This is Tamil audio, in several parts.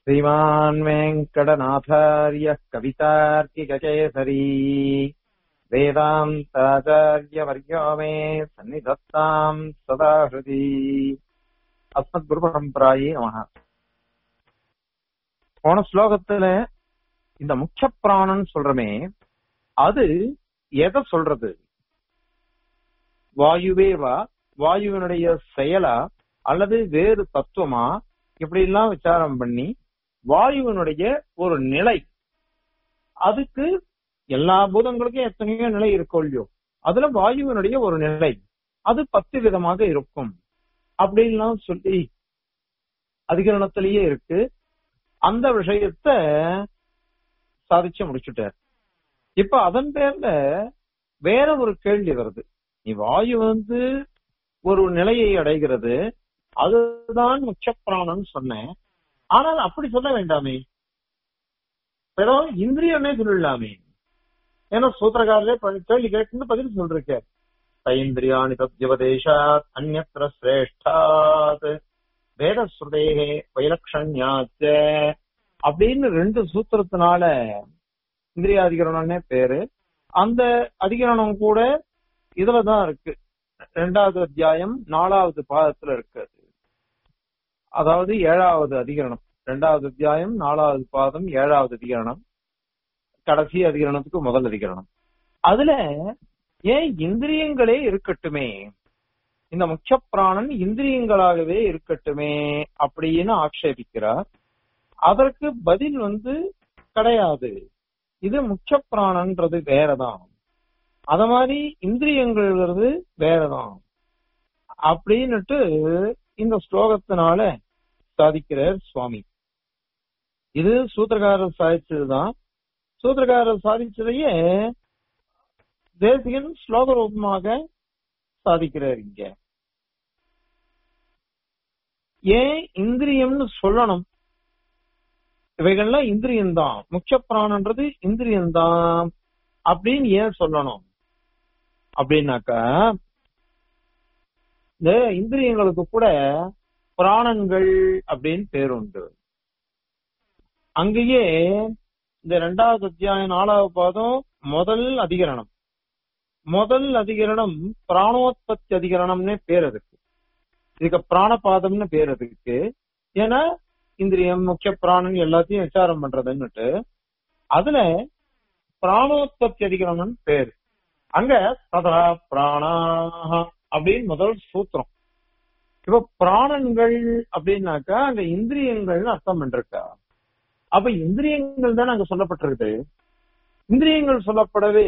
श्रीमान् वेङ्कटनाथार्यः कवितार्किककेसरी वेदान्ताचार्यवर्यो मे सन्निधत्ताम् सदा हृदि அஸ்மத்குருபரம்பராயே நமக போன ஸ்லோகத்துல இந்த முக்கிய பிராணன் சொல்றமே அது எதை சொல்றது வாயுவேவா வாயுவினுடைய செயலா அல்லது வேறு தத்துவமா இப்படி எல்லாம் விசாரம் பண்ணி வாயுவினுடைய ஒரு நிலை அதுக்கு எல்லா பூதங்களுக்கும் எத்தனையோ நிலை இருக்கும் இல்லையோ அதுல வாயுவினுடைய ஒரு நிலை அது பத்து விதமாக இருக்கும் அப்படின்லாம் சொல்லி அதிகரணத்திலேயே இருக்கு அந்த விஷயத்த சாதிச்சு முடிச்சுட்டார் இப்ப அதன் பேர்ல வேற ஒரு கேள்வி வருது நீ வாயு வந்து ஒரு நிலையை அடைகிறது அதுதான் முச்சப்பிராணம் சொன்னேன் ஆனால் அப்படி சொல்ல வேண்டாமே ஏதோ இந்திரியமே சொல்லலாமே ஏன்னா சூத்திரக்காரரே கேள்வி கேட்டு பதில் சொல்றேன் தைந்திரியாணி தத்யவதேஷாத் அந்நத்திர சிரேஷ்டாத் வேதஸ்ருதேகே வைலக்ஷண்யாச்ச அப்படின்னு ரெண்டு சூத்திரத்தினால இந்திரியாதிகரணம்னே பேரு அந்த அதிகரணம் கூட இதுலதான் இருக்கு ரெண்டாவது அத்தியாயம் நாலாவது பாதத்துல இருக்கு அதாவது ஏழாவது அதிகரணம் ரெண்டாவது அத்தியாயம் நாலாவது பாதம் ஏழாவது அதிகரணம் கடைசி அதிகரணத்துக்கு முதல் அதிகரணம் அதுல ஏன் இந்திரியங்களே இருக்கட்டுமே இந்த முக்கிய பிராணன் இந்திரியங்களாகவே இருக்கட்டுமே அப்படின்னு ஆக்ஷேபிக்கிறார் அதற்கு பதில் வந்து கிடையாது இது முக்கிய பிராணன்றது வேறதான் அத மாதிரி இந்திரியங்கள்ங்கிறது வேறதான் அப்படின்னுட்டு இந்த ஸ்லோகத்தினால சாதிக்கிறார் சுவாமி இது சூத்திரகாரர் சாதிச்சதுதான் சூத்திரகாரர் சாதிச்சதையே தேசிகன் ஸ்லோக ரூபமாக சாதிக்கிறார் இங்க ஏன் இந்திரியம்னு சொல்லணும் இவைகள்லாம் இந்திரியம்தான் முக்கிய பிராணன்றது இந்திரியம்தான் அப்படின்னு ஏன் சொல்லணும் அப்படின்னாக்கா இந்த இந்திரியங்களுக்கு கூட பிராணங்கள் அப்படின்னு பேர் உண்டு அங்கேயே இந்த ரெண்டாவது அத்தியாயம் நாலாவது பாதம் முதல் அதிகரணம் முதல் அதிகரணம் பிராணோத்பத்தி அதிகரணம்னே பேர் அதுக்கு இதுக்கு பிராணபாதம்னு பேர் அதுக்கு ஏன்னா இந்திரியம் முக்கிய பிராணன் எல்லாத்தையும் விசாரம் பண்றதுன்னுட்டு அதுல பிராணோத்பத்தி அதிகரணம்னு பேர் அங்க சதா பிராணாக அப்படின்னு முதல் சூத்திரம் இப்ப பிராணன்கள் அப்படின்னாக்கா அங்க இந்திரியங்கள்னு அர்த்தம் பண்றக்கா அப்ப இந்திரியங்கள் தானே அங்க சொல்லப்பட்டிருக்குது இந்திரியங்கள் சொல்லப்படவே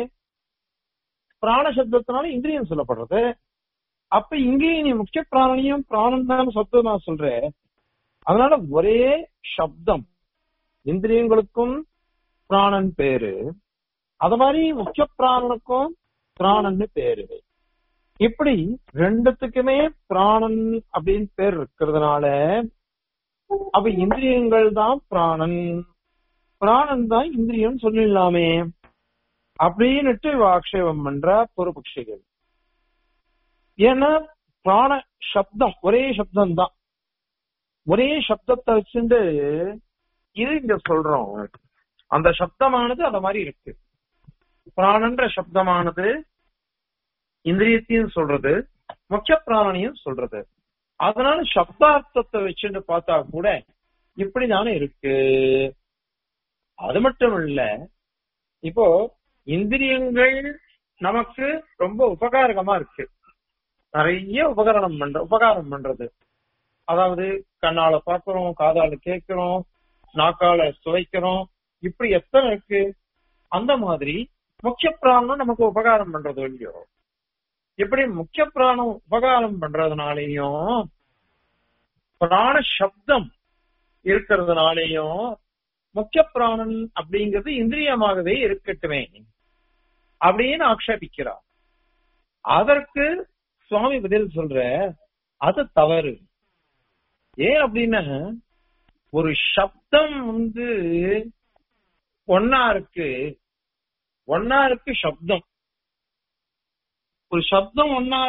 பிராண சப்தத்தினால இந்திரியம் சொல்லப்படுறது அப்ப இங்கேயும் நீ முக்கிய பிராணியும் பிராணம் தான் சொத்து நான் சொல்றேன் அதனால ஒரே சப்தம் இந்திரியங்களுக்கும் பிராணன் பேரு அத மாதிரி முக்கிய பிராணனுக்கும் பிராணன்னு பேரு இப்படி ரெண்டுத்துக்குமே பிராணன் அப்படின்னு பேர் இருக்கிறதுனால அப்ப இந்திரியங்கள் தான் பிராணன் பிராணன் தான் இந்திரியம் சொல்லிடலாமே அப்படின்னுட்டு ஆக்ஷேபம் பண்ற பொறுபக்ஷிகள் ஏன்னா பிராண சப்தம் ஒரே சப்தம் தான் ஒரே சப்தத்தை வச்சுட்டு இது இங்க சொல்றோம் அந்த சப்தமானது அத மாதிரி இருக்கு பிராணன்ற சப்தமானது இந்திரியத்தையும் சொல்றது முக்கிய பிராணனையும் சொல்றது அதனால சப்தார்த்தத்தை வச்சுட்டு பார்த்தா கூட இப்படிதானே இருக்கு அது மட்டும் இல்ல இப்போ இந்திரியங்கள் நமக்கு ரொம்ப உபகாரகமா இருக்கு நிறைய உபகரணம் பண்ற உபகாரம் பண்றது அதாவது கண்ணால பாக்குறோம் காதால கேட்கிறோம் நாக்கால சுவைக்கிறோம் இப்படி எத்தனை இருக்கு அந்த மாதிரி முக்கிய பிராணம் நமக்கு உபகாரம் பண்றது இல்லையோ இப்படி முக்கிய பிராணம் உபகாரம் பண்றதுனாலையும் பிராண சப்தம் இருக்கிறதுனாலையும் முக்கிய பிராணன் அப்படிங்கிறது இந்திரியமாகவே இருக்கட்டுமே அப்படின்னு ஆக்ஷேபிக்கிறார் அதற்கு சுவாமி பதில் சொல்ற அது தவறு ஏன் அப்படின்னா ஒரு சப்தம் வந்து ஒன்னா இருக்கு ஒன்னா இருக்கு சப்தம் ஒரு சப்தம் ஒன்னா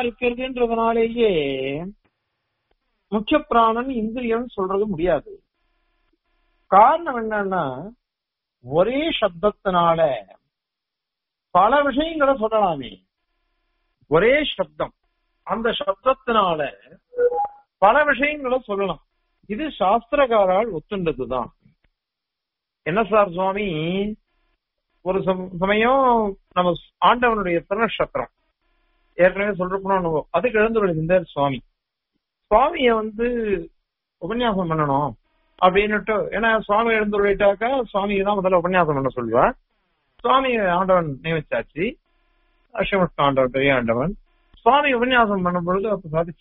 இருக்கிறதுன்றதுனாலேயே முக்கிய பிராணன் இந்திரியம் சொல்றது முடியாது காரணம் என்னன்னா ஒரே சப்தத்தினால பல விஷயங்களை சொல்லலாமே ஒரே சப்தம் அந்த சப்தத்தினால பல விஷயங்களை சொல்லலாம் இது சாஸ்திரகாரால் ஒத்துண்டதுதான் என்ன சார் சுவாமி ஒரு சம- சமயம் நம்ம ஆண்டவனுடைய திருநட்சத்திரம் ஏற்கனவே சொல்றோம் அதுக்கு எழுந்து சுவாமி சுவாமிய வந்து உபன்யாசம் பண்ணணும் அப்படின்னுட்டு ஏன்னா சுவாமி எழுந்துள்ளிட்டாக்கா சுவாமியை தான் முதல்ல உபன்யாசம் பண்ண சொல்லுவா சுவாமி ஆண்டவன் நியமிச்சாச்சு அஷ்டமஷ்ட ஆண்டவன் பெரிய ஆண்டவன் சுவாமி உபன்யாசம் பண்ணும் பொழுது அப்ப சாதிச்ச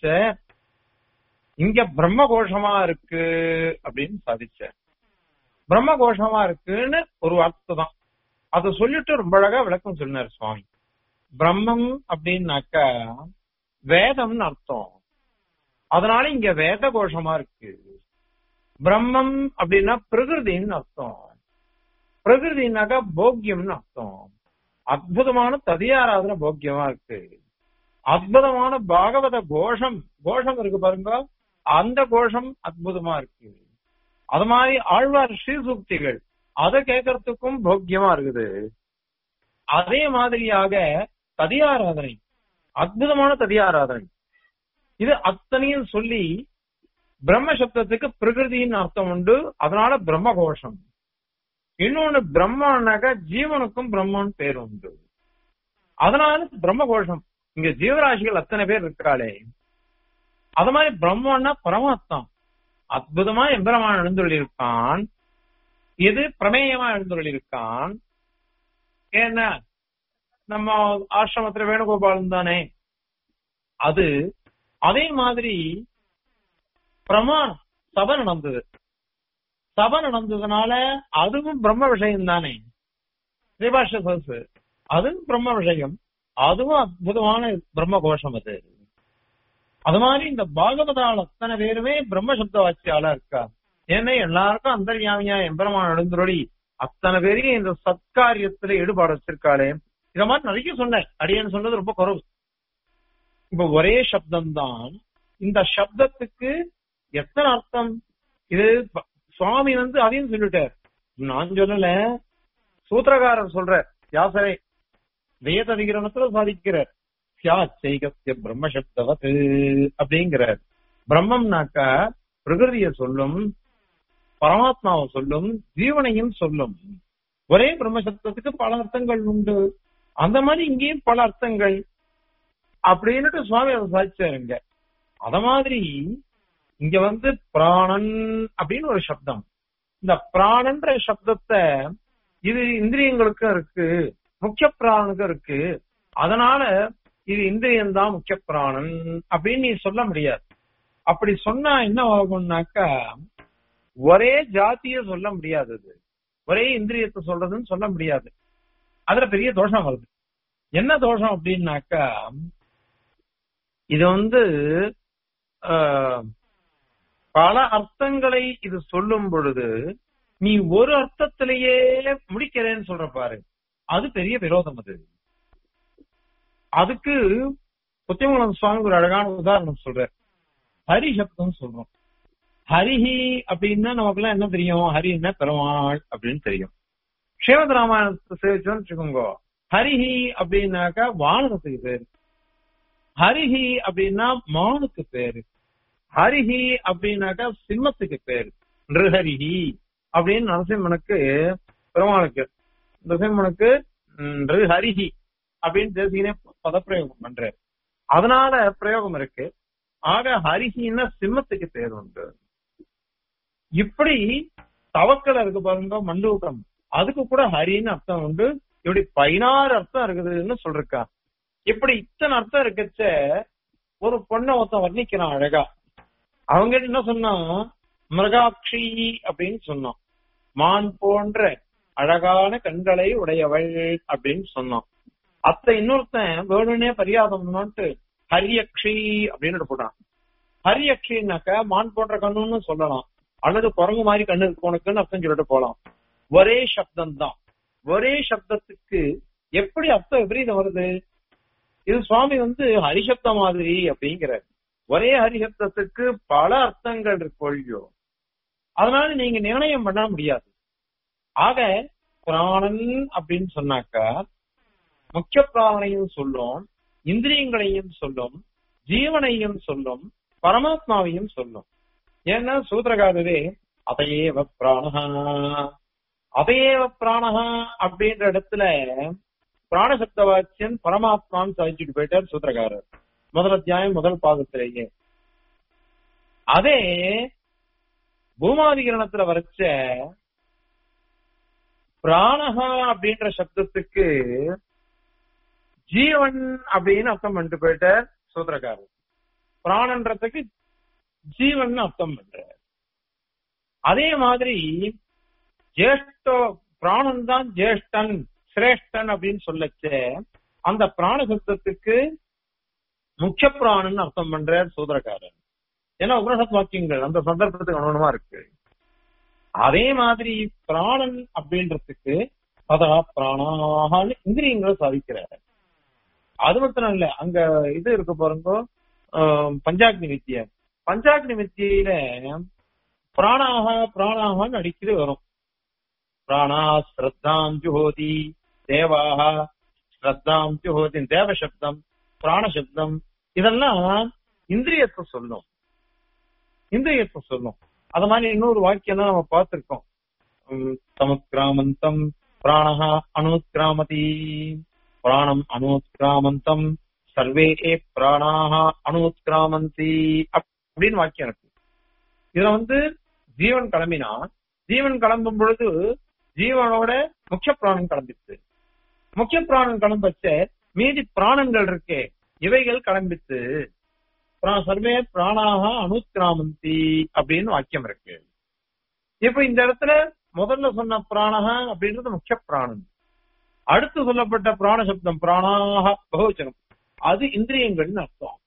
இங்க பிரம்ம கோஷமா இருக்கு அப்படின்னு சாதிச்ச பிரம்ம கோஷமா இருக்குன்னு ஒரு வார்த்தை தான் அதை சொல்லிட்டு ரொம்ப அழகா விளக்கம் சொன்னார் சுவாமி பிரம்மம் அப்படின்னாக்கா வேதம்னு அர்த்தம் அதனால இங்க வேத கோஷமா இருக்கு பிரம்மம் அப்படின்னா பிரகிருதின்னு அர்த்தம் பிரகிருதினாக்கா போக்கியம்னு அர்த்தம் அற்புதமான ததியாராதன போக்கியமா இருக்கு அற்புதமான பாகவத கோஷம் கோஷம் இருக்கு பாருங்க அந்த கோஷம் அற்புதமா இருக்கு அது மாதிரி ஆழ்வார் ஸ்ரீசூக்திகள் அதை கேட்கறதுக்கும் போக்கியமா இருக்குது அதே மாதிரியாக ததியாராதனை அற்புதமான ததியாராதனை இது அத்தனையும் சொல்லி பிரம்ம சப்தத்துக்கு பிரகிருதின்னு அர்த்தம் உண்டு அதனால பிரம்ம கோஷம் இன்னொன்னு பிரம்மனாக்கா ஜீவனுக்கும் பிரம்மன் பேர் உண்டு அதனால பிரம்ம கோஷம் இங்க ஜீவராசிகள் அத்தனை பேர் இருக்காளே அது மாதிரி பிரம்மன்னா பரமாத்மா அற்புதமா எம்பெருமான் எழுந்துள்ளிருக்கான் இது பிரமேயமா எழுந்துள்ளிருக்கான் ஏன்னா நம்ம ஆசிரமத்துல வேணுகோபாலன் தானே அது அதே மாதிரி பிரமாணம் சபை நடந்தது சபை நடந்ததுனால அதுவும் பிரம்ம விஷயம் தானே ஸ்ரீபாஷ சதசு அதுவும் பிரம்ம விஷயம் அதுவும் அற்புதமான பிரம்ம கோஷம் அது அது மாதிரி இந்த பாகவதால் அத்தனை பேருமே பிரம்ம சப்த வாட்சியாளா இருக்கா ஏன்னா எல்லாருக்கும் அந்தர்யாமியா எம்பெருமான் எழுந்துருளி அத்தனை பேரையும் இந்த சத்காரியத்துல ஈடுபாடு வச்சிருக்காளே இத மாதிரி நிறைய சொன்னேன் அடியன் சொன்னது ரொம்ப குறவு இப்ப ஒரே சப்தம் தான் இந்த சப்தத்துக்கு எத்தனை அர்த்தம் இது ப- சுவாமி வந்து அதையும் சொல்லிட்டார் நான் சொல்லல சூத்திரகாரர் சொல்ற யாசரே வேத அதிகரணத்துல சாதிக்கிறார் சியாச்சைகத்திய பிரம்ம சப்தவத் அப்படிங்கிறார் பிரம்மம்னாக்கா பிரகிருதிய சொல்லும் பரமாத்மாவை சொல்லும் ஜீவனையும் சொல்லும் ஒரே பிரம்ம சப்தத்துக்கு பல அர்த்தங்கள் உண்டு அந்த மாதிரி இங்கேயும் பல அர்த்தங்கள் அப்படின்னுட்டு சுவாமி அதை சாதிச்சாருங்க அத மாதிரி இங்க வந்து பிராணன் அப்படின்னு ஒரு சப்தம் இந்த பிராணன்ற சப்தத்தை இது இந்திரியங்களுக்கும் இருக்கு முக்கிய பிராணனுக்கும் இருக்கு அதனால இது இந்திரியம் தான் முக்கிய பிராணன் அப்படின்னு நீ சொல்ல முடியாது அப்படி சொன்னா என்ன ஆகும்னாக்கா ஒரே ஜாத்திய சொல்ல முடியாது அது ஒரே இந்திரியத்தை சொல்றதுன்னு சொல்ல முடியாது அதுல பெரிய தோஷம் வருது என்ன தோஷம் அப்படின்னாக்கா இது வந்து ஆஹ், பல அர்த்தங்களை இது சொல்லும் பொழுது நீ ஒரு அர்த்தத்திலேயே முடிக்கிறேன்னு சொல்ற பாரு அது பெரிய விரோதம் அது அதுக்கு புத்தியமங்கலம் சுவாமி ஒரு அழகான உதாரணம் சொல்ற ஹரி சப்தம் சொல்றோம் ஹரிஹி அப்படின்னா நமக்குலாம் என்ன தெரியும் ஹரின்னா பெருமாள் அப்படின்னு தெரியும் ஸ்ரீமத் ராமாயணத்தை சேவிச்சோன்னு வச்சுக்கோங்க ஹரிஹி அப்படின்னாக்கா வானரத்துக்கு பேரு ஹரிஹி அப்படின்னா மானுக்கு பேரு ஹரிஹி அப்படின்னாக்கா சிம்மத்துக்கு பேரு நிருஹரிஹி அப்படின்னு நரசிம்மனுக்கு பெருமாளுக்கு நரசிம்மனுக்கு ம், நிருஹரிஹி அப்படின்னு தேசியனே பதப்பிரயோகம் பண்றாரு அதனால பிரயோகம் இருக்கு ஆக ஹரிஹின்னா சிம்மத்துக்கு பேர் உண்டு இப்படி தவக்கல இருக்கு பாருங்க மண்டூக்கம் அதுக்கு கூட ஹரின்னு அர்த்தம் உண்டு இப்படி பதினாறு அர்த்தம் இருக்குதுன்னு சொல்றா இப்படி இத்தனை அர்த்தம் இருக்கச்ச ஒரு பொண்ணை ஒருத்தன் வர்ணிக்கிறான் அழகா அவங்க என்ன சொன்னா மிருகாட்சி அப்படின்னு சொன்னான் மான் போன்ற அழகான கண்களை உடையவள் அப்படின்னு சொன்னான் அத்த இன்னொருத்தன் வேணும்னே பரியாதம்னான்ட்டு ஹரியக்ஷி அப்படின்னு போட்டான் ஹரியக்ஷின்னாக்க மான் போன்ற கண்ணுன்னு சொல்லலாம் அல்லது குரங்கு மாதிரி கண்ணு இருக்கு உனக்குன்னு அர்த்தம் சொல்லிட்டு போலாம் ஒரே சப்தம் தான் ஒரே சப்தத்துக்கு எப்படி அர்த்தம் விபரீதம் வருது இது சுவாமி வந்து ஹரிசப்த மாதிரி அப்படிங்கிறார் ஒரே ஹரிசப்தத்துக்கு பல அர்த்தங்கள் இருக்கு ஒழியோ அதனால நீங்க நிர்ணயம் பண்ண முடியாது ஆக பிராணன் அப்படின்னு சொன்னாக்கா முக்கிய பிராணனையும் சொல்லும் இந்திரியங்களையும் சொல்லும் ஜீவனையும் சொல்லும் பரமாத்மாவையும் சொல்லும் ஏன்னா சூத்திரகாரரே அதையேவ பிராணஹா அதையேவ பிராணஹா அப்படின்ற இடத்துல பிராணசப்த வாக்கியன் பரமாத்மான்னு சாதிச்சுட்டு போயிட்டார் சூத்திரகாரர் முதல் அத்தியாயம் முதல் பாகத்திலேயே அதே பூமாதிகரணத்துல வரைச்ச பிராணஹா அப்படின்ற சப்தத்துக்கு ஜீவன் அப்படின்னு அர்த்தம் பண்ணிட்டு போயிட்டார் சூத்திரக்காரர் பிராணன்றதுக்கு ஜீவன் அர்த்தம் பண்றார் அதே மாதிரி ஜேஷ்டோ பிராணன் தான் ஜேஷ்டன் சிரேஷ்டன் அப்படின்னு சொல்லச்சே அந்த பிராண சப்தத்துக்கு முக்கிய பிராணன் அர்த்தம் பண்றார் சூத்திரக்காரர் ஏன்னா உபனிஷத் வாக்கியங்கள் அந்த சந்தர்ப்பத்துக்கு அனுகுணமா இருக்கு அதே மாதிரி பிராணன் அப்படின்றதுக்கு அதா பிராணான்னு இந்திரியங்களை சாதிக்கிறார் அது மட்டும் இல்ல அங்க இது இருக்கு பாருங்க ஆஹ், பஞ்சாக்னி வித்தியை பஞ்சாக்னி வித்தியில பிராணாக பிராணாகன்னு அடிக்கடி வரும் பிராணா ஸ்ரத்தாம் ஜுஹோதி தேவாக ஸ்ரத்தாம் ஜுஹோதி தேவ சப்தம் பிராண சப்தம் இதெல்லாம் இந்திரியத்தை சொல்லும் இந்திரியத்தை சொல்லும் அது மாதிரி இன்னொரு வாக்கியம் தான் நம்ம பார்த்திருக்கோம் உம், சமுத்கிராமந்தம் பிராணஹா அனுத்கிராமதி பிராணம் அனுத்கிராமந்தம் சர்வே பிராணாக அனுத்கிராமந்தி அப்படின்னு வாக்கியம் இருக்கு இதுல வந்து ஜீவன் கிளம்பினா ஜீவன் கிளம்பும் பொழுது ஜீவனோட முக்கிய பிராணம் கிளம்பிச்சு முக்கிய பிராணம் கிளம்பச்ச மீதி பிராணங்கள் இருக்கே இவைகள் கிளம்பிச்சு பிரா- சர்வே பிராணாக அனுத்கிராமந்தி அப்படின்னு வாக்கியம் இருக்கு இப்ப இந்த இடத்துல முதல்ல சொன்ன பிராணஹ அப்படின்றது முக்கிய பிராணன் அடுத்து சொல்லப்பட்ட பிராண சப்தம் பிராணாக பகுவச்சனம் அது இந்திரியங்கள்னு அர்த்தம்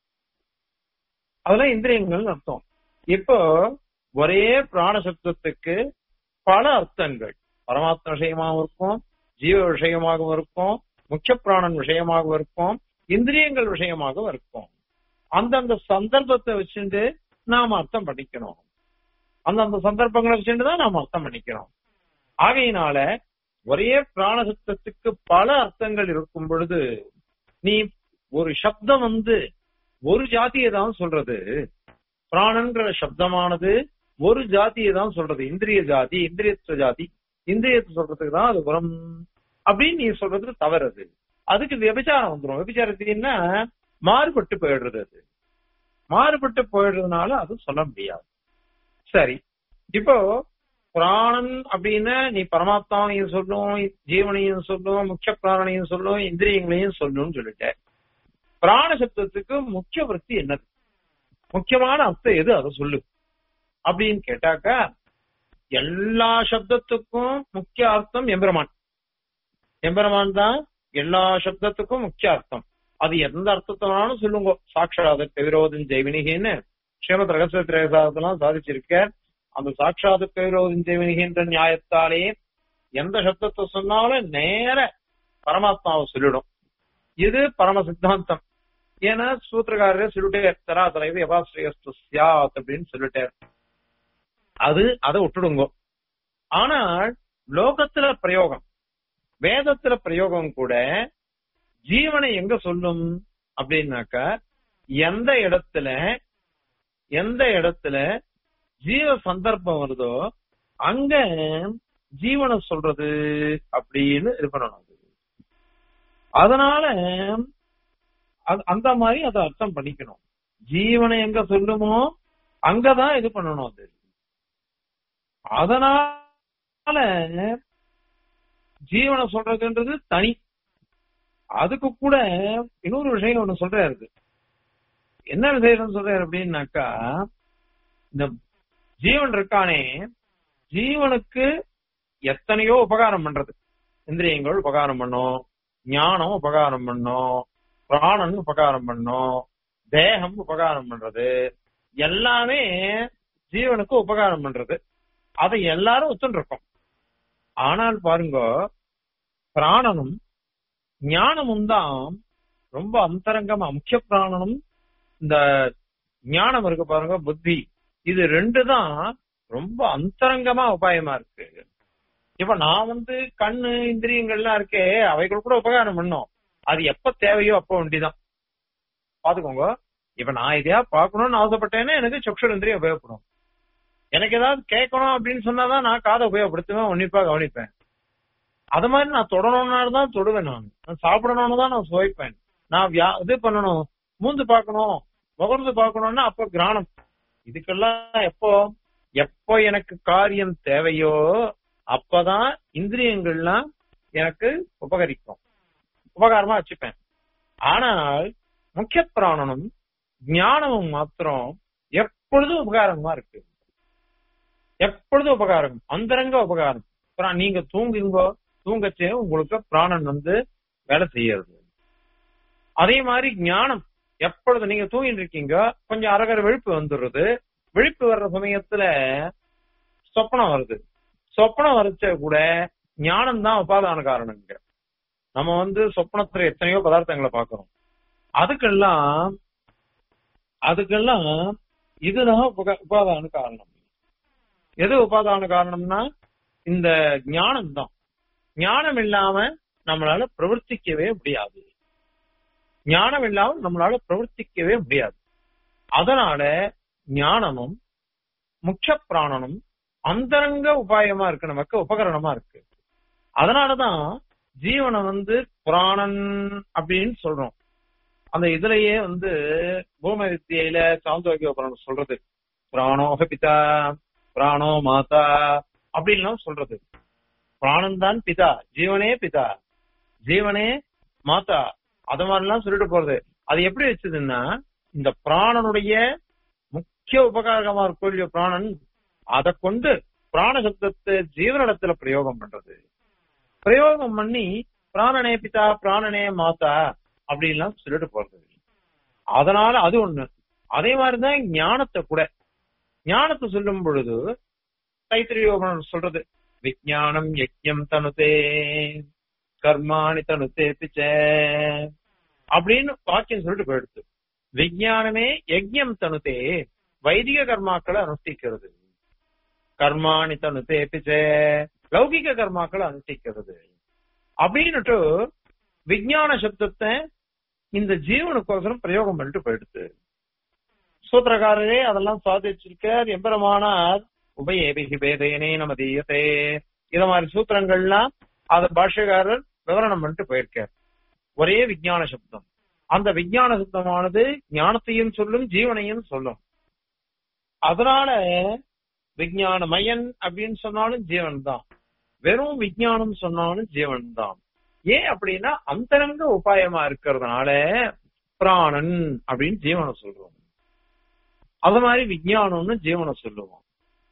அதெல்லாம் இந்திரியங்கள்னு அர்த்தம் இப்போ ஒரே பிராண சப்தத்துக்கு பல அர்த்தங்கள் பரமாத்ம விஷயமாகவும் இருக்கும் ஜீவ விஷயமாகவும் இருக்கும் முக்கிய பிராணன் விஷயமாகவும் இருக்கும் இந்திரியங்கள் விஷயமாகவும் இருக்கும் அந்தந்த சந்தர்ப்பத்தை வச்சுட்டு நாம அர்த்தம் பண்ணிக்கணும் அந்தந்த சந்தர்ப்பங்களை வச்சுட்டு தான் நாம அர்த்தம் பண்ணிக்கணும் ஆகையினால ஒரே பிராணசப்தத்துக்கு பல அர்த்தங்கள் இருக்கும் பொழுது நீ ஒரு சப்தம் வந்து ஒரு ஜாதியை தான் சொல்றது பிராணன்ற சப்தமானது ஒரு ஜாதியை தான் சொல்றது இந்திரிய ஜாதி இந்திரியத்துவ ஜாதி இந்திரியத்தை சொல்றதுக்கு தான் அது வரும் அப்படின்னு நீ சொல்றது தவறு அது அதுக்கு விபச்சாரம் வந்துடும் விபச்சாரத்துக்குன்னா மாறுபட்டு போயிடுறது அது மாறுபட்டு போயிடுறதுனால அது சொல்ல முடியாது சரி இப்போ பிராணன் அப்படின்னா நீ பரமாத்மாவையும் சொல்லும் ஜீவனையும் சொல்லும் முக்கிய பிராணனையும் சொல்லும் இந்திரியங்களையும் சொல்லணும்னு சொல்லிட்ட பிராண சப்தத்துக்கு முக்கிய விருத்தி என்னது முக்கியமான அர்த்தம் எது அதை சொல்லு அப்படின்னு கேட்டாக்கா எல்லா சப்தத்துக்கும் முக்கிய அர்த்தம் எம்பெருமான் எம்பெருமான் தான் எல்லா சப்தத்துக்கும் முக்கிய அர்த்தம் அது எந்த அர்த்தத்தினாலும் சொல்லுங்க சாட்சாத விரோதம் ஜெய்வினிகின்னு ஸ்ரீமத் ரகசிய திரேசாதெல்லாம் சாதிச்சிருக்க அந்த சாட்சாத விரோதம் ஜெய்வினிகின்ற நியாயத்தாலே எந்த சப்தத்தை சொன்னாலும் நேர பரமாத்மாவை சொல்லிடும் இது பரம சித்தாந்தம் ஏன்னா சூத்திரக்காரரே சொல்லிட்டே தரா தலைவர் எவாஸ்ரேஸ்து சியாத் அப்படின்னு சொல்லிட்டார் அது அதை விட்டுடுங்க ஆனால் லோகத்துல பிரயோகம் வேதத்துல பிரயோகம் கூட ஜீவனை எங்க சொல்லும் அப்படின்னாக்கா எந்த இடத்துல எந்த இடத்துல ஜீவ சந்தர்ப்பம் வருதோ அங்க ஜீவனை சொல்றது அப்படின்னு இது பண்ணணும் அதனால அது- அந்த மாதிரி அதை அர்த்தம் பண்ணிக்கணும் ஜீவனை எங்க சொல்லுமோ அங்கதான் இது பண்ணணும் அது அதனால ஜீவனை சொல்றதுன்றது தனி அதுக்கு கூட இன்னொரு விஷயம் ஒண்ணு சொல்றாரு என்ன விஷயம் சொல்றாரு அப்படின்னாக்கா இந்த ஜீவன் இருக்கானே ஜீவனுக்கு எத்தனையோ உபகாரம் பண்றது இந்திரியங்கள் உபகாரம் பண்ணும் ஞானம் உபகாரம் பண்ணும் பிராணன் உபகாரம் பண்ணும் தேகம் உபகாரம் பண்றது எல்லாமே ஜீவனுக்கு உபகாரம் பண்றது அதை எல்லாரும் ஒத்துருக்கோம் ஆனால் பாருங்க பிராணனும் ஞானமும் தான் ரொம்ப அந்தரங்கமா முக்கிய பிராணனும் இந்த ஞானம் இருக்கு பாருங்க புத்தி இது ரெண்டு தான் ரொம்ப அந்தரங்கமா உபாயமா இருக்கு இப்ப நான் வந்து கண்ணு இந்திரியங்கள்லாம் இருக்கே அவைகள் கூட உபகாரம் பண்ணும் அது எப்ப தேவையோ அப்ப ஒண்டிதான் பாத்துக்கோங்க இப்ப நான் எதையா பார்க்கணும்னு ஆசைப்பட்டேன்னா எனக்கு சக்ஷுர இந்திரியம் உபயோகப்படும் எனக்கு ஏதாவது கேட்கணும் அப்படின்னு சொன்னாதான் நான் காதை உபயோகப்படுத்துவேன் உன்னிப்பா கவனிப்பேன் அது மாதிரி நான் தொடணும்னால தான் தொடுவேன் நான் நான் சாப்பிடணும்னு தான் நான் சுவைப்பேன் நான் வியா இது பண்ணணும் மூந்து பார்க்கணும் முகர்ந்து பார்க்கணும்னா அப்ப கிராணம் இதுக்கெல்லாம் எப்போ எப்போ எனக்கு காரியம் தேவையோ அப்பதான் இந்திரியங்கள்லாம் எனக்கு உபகரிக்கும் உபகாரமா வச்சுப்பேன் ஆனால் முக்கிய பிராணனும் ஞானமும் மாத்திரம் எப்பொழுதும் உபகாரமா இருக்கு எப்பொழுதும் உபகாரம் அந்தரங்க உபகாரம் அப்புறம் நீங்க தூங்குங்கோ தூங்கச்சே உங்களுக்கு பிராணன் வந்து வேலை செய்யறது அதே மாதிரி ஞானம் எப்பொழுது நீங்க தூங்கிட்டு இருக்கீங்க கொஞ்சம் அரகர விழிப்பு வந்துடுறது விழிப்பு வர்ற சமயத்துல சொப்பனம் வருது சொப்பனம் வரைச்ச கூட ஞானம் தான் உபாதான காரணங்க நம்ம வந்து சொப்பனத்துல எத்தனையோ பதார்த்தங்களை பார்க்கிறோம் அதுக்கெல்லாம் அதுக்கெல்லாம் இதுதான் உபக- உபாதான காரணம் எது உபாதான காரணம்னா இந்த ஞானம் தான் ஞானம் இல்லாம நம்மளால பிரவர்த்திக்கவே முடியாது ஞானம் இல்லாம நம்மளால பிரவர்த்திக்கவே முடியாது அதனால ஞானமும் முக்கிய பிராணனும் அந்தரங்க உபாயமா இருக்கு நமக்கு உபகரணமா இருக்கு அதனாலதான் ஜீவனை வந்து பிராணன் அப்படின்னு சொல்றோம் அந்த இதுலயே வந்து பூம வித்தியில சாந்தோக்கிய உபகரணம் சொல்றது பிராணோக பிதா பிராணோ மாதா அப்படின்லாம் சொல்றது பிராணன் தான் பிதா ஜீவனே பிதா ஜீவனே மாதா அத மாதிரிலாம் சொல்லிட்டு போறது அது எப்படி வச்சதுன்னா இந்த பிராணனுடைய முக்கிய உபகாரமா இருக்கும் இல்லையோ பிராணன் அதை கொண்டு பிராண சப்தத்தை ஜீவனிடத்துல பிரயோகம் பண்றது பிரயோகம் பண்ணி பிராணனே பிதா பிராணனே மாதா அப்படின்லாம் சொல்லிட்டு போறது அதனால அது ஒண்ணு அதே மாதிரிதான் ஞானத்தை கூட ஞானத்தை சொல்லும் பொழுது தைத்திரியோகன் சொல்றது விஜயானம் யஜ்யம் தனுதே கர்மாணி தனுதே பிச்ச அப்படின்னு வாக்கியம் சொல்லிட்டு போயிடுது விஜயானமே யஜ்யம் தனுதே வைதிக கர்மாக்களை அனுஷ்டிக்கிறது கர்மாணி தனுதே பிச்ச லௌகிக கர்மாக்களை அனுஷ்டிக்கிறது அப்படின்னுட்டு விஜயான சப்தத்தை இந்த ஜீவனுக்கோசரம் பிரயோகம் பண்ணிட்டு போயிடுது சூத்திரக்காரரே அதெல்லாம் சாதிச்சிருக்கார் எம்பெருமானார் உபயேபிகி பேதையனே நம தீயத்தே இத மாதிரி சூத்திரங்கள்லாம் அத பாஷ்யக்காரர் விவரணம் பண்ணிட்டு போயிருக்கார் ஒரே விஞ்ஞான சப்தம் அந்த விஞ்ஞான சப்தமானது ஞானத்தையும் சொல்லும் ஜீவனையும் சொல்லும் அதனால விஞ்ஞான மயன் அப்படின்னு சொன்னாலும் ஜீவன் தான் வெறும் விஞ்ஞானம் சொன்னாலும் ஜீவன் தான் ஏன் அப்படின்னா அந்தரங்க உபாயமா இருக்கிறதுனால பிராணன் அப்படின்னு ஜீவனை சொல்றோம் அது மாதிரி விஞ்ஞானம்னு ஜீவனை சொல்லுவோம்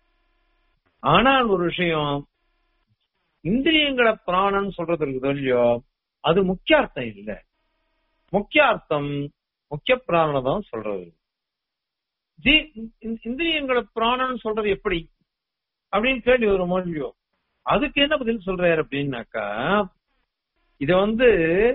ஆனால் ஒரு விஷயம் இந்திரியங்களை பிராணன் சொல்றது இருக்குது இல்லையோ அது முக்கியார்த்தம் இல்ல முக்கியார்த்தம் முக்கிய பிராணனை தான் சொல்றது ஜீ இந்த- இந்திரியங்களை பிராணன் சொல்றது எப்படி அப்படின்னு கேள்வி வருமோ இல்லையோ அதுக்கு என்ன பதில் சொல்றாரு அப்படின்னாக்கா இத வந்து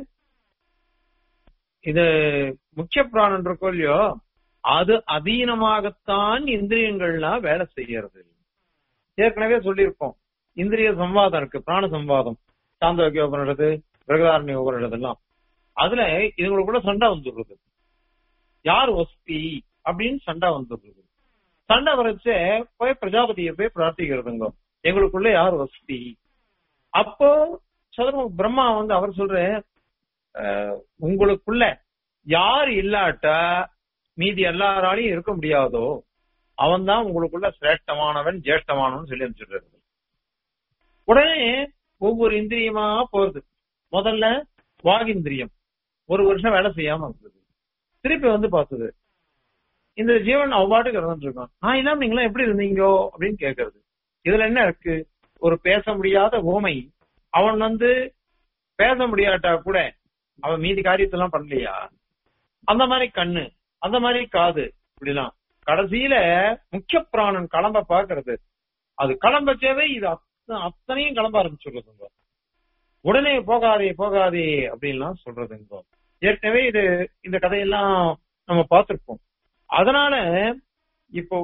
இது முக்கிய பிராணன் இருக்கோ இல்லையோ அது அதீனமாகத்தான் இந்திரியங்கள்லாம் வேலை செய்யறது ஏற்கனவே சொல்லியிருக்கோம் இந்திரிய சம்வாதம் இருக்கு பிராண சம்வாதம் சாந்தோக்கிய உபனிடது பிரகதாரண்ய உபனிடது எல்லாம் அதுல இதுங்களுக்குள்ள சண்டை வந்துடுறது யார் வஸ்தி அப்படின்னு சண்டை வந்துடுறது சண்டை வரைச்சே போய் பிரஜாபதியை போய் பிரார்த்திக்கிறதுங்க எங்களுக்குள்ள யார் வஸ்தி அப்போ சதுர பிரம்மா வந்து அவர் சொல்ற அஹ், உங்களுக்குள்ள யார் இல்லாட்டா மீதி எல்லாராலையும் இருக்க முடியாதோ அவன் தான் உங்களுக்குள்ள சிரேஷ்டமானவன் ஜேஷ்டமானவன் சொல்லி அனுப்பிச்சிடுறாரு உடனே ஒவ்வொரு இந்திரியமா போறது முதல்ல வாகிந்திரியம் ஒரு வருஷம் வேலை செய்யாம இருந்தது திருப்பி வந்து பார்த்தது இந்த ஜீவன் அவ்வாட்டுக்கு இருந்துட்டு இருக்கான் நான் இல்லாம நீங்களாம் எப்படி இருந்தீங்கோ அப்படின்னு கேக்குறது இதுல என்ன இருக்கு ஒரு பேச முடியாத ஓமை அவன் வந்து பேச முடியாட்டா கூட அவன் மீதி காரியத்தெல்லாம் பண்ணலையா அந்த மாதிரி கண்ணு அந்த மாதிரி காது இப்படிலாம் கடைசியில முக்கிய பிராணன் கிளம்ப பாக்குறது அது கிளம்பச்சேவே இது அத்த- அத்தனையும் கிளம்ப ஆரம்பிச்சுடுறதுங்க உடனே போகாதே போகாதே அப்படின்லாம் சொல்றதுங்க ஏற்கனவே இது இந்த கதையெல்லாம் நம்ம பார்த்திருப்போம் அதனால இப்போ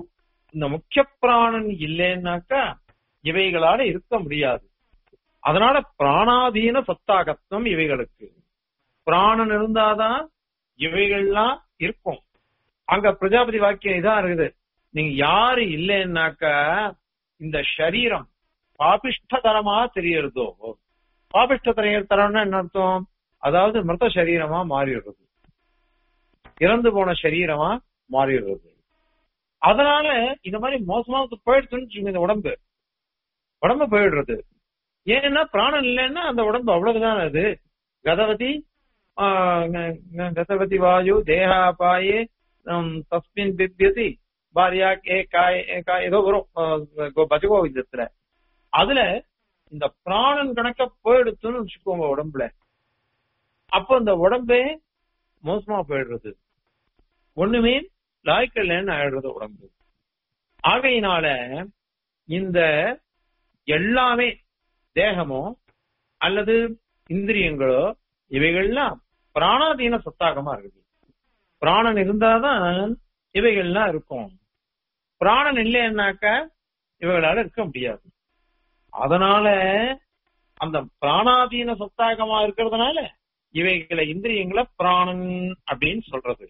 இந்த முக்கிய பிராணன் இல்லைன்னாக்கா இவைகளால இருக்க முடியாது அதனால பிராணாதீன சத்தாகத்துவம் இவைகளுக்கு பிராணன் இருந்தாதான் இவைகள்லாம் இருக்கும் அங்க பிரஜாபதி வாக்கியம் இதான் இருக்குது நீங்க யாரு இல்லைன்னாக்கா இந்த சரீரம் பாபிஷ்டதரமா தெரியறதோ பாபிஷ்ட தரம்னா என்ன அர்த்தம் அதாவது மிருத சரீரமா மாறிடுறது இறந்து போன சரீரமா மாறிடுறது அதனால இந்த மாதிரி மோசமா போயிடுச்சுன்னு வச்சுக்கோங்க இந்த உடம்பு உடம்பு போயிடுறது ஏன்னா பிராணம் இல்லைன்னா அந்த உடம்பு அவ்வளவுதான் அது கதவதி ஆஹ் க- க- கதவதி வாயு தேகாபாயே ஹம், தஸ்மின் பிப்யதி பாரியா கே காய் காய் ஏதோ வரும் ஆஹ் கோ- பஜகோவிந்தத்துல அதுல இந்த பிராணன் கணக்க போயிடுச்சுன்னு வச்சுக்கோங்க உடம்புல அப்போ இந்த உடம்பே மோசமா போயிடுறது ஒண்ணுமே லாய்க்கல்லன்னு ஆயிடுறது உடம்பு ஆகையினால இந்த எல்லாமே தேகமோ அல்லது இந்திரியங்களோ இவைகள்லாம் பிராணாதீன சத்தாகமா இருக்குது பிராணன் இருந்தாதான் இவைகள்லாம் இருக்கும் பிராணன் இல்லைன்னாக்கா இவைகளால இருக்க முடியாது அதனால அந்த பிராணாதீன சத்தாகமா இருக்கிறதுனால இவைகளை இந்திரியங்களை பிராணன் அப்படின்னு சொல்றது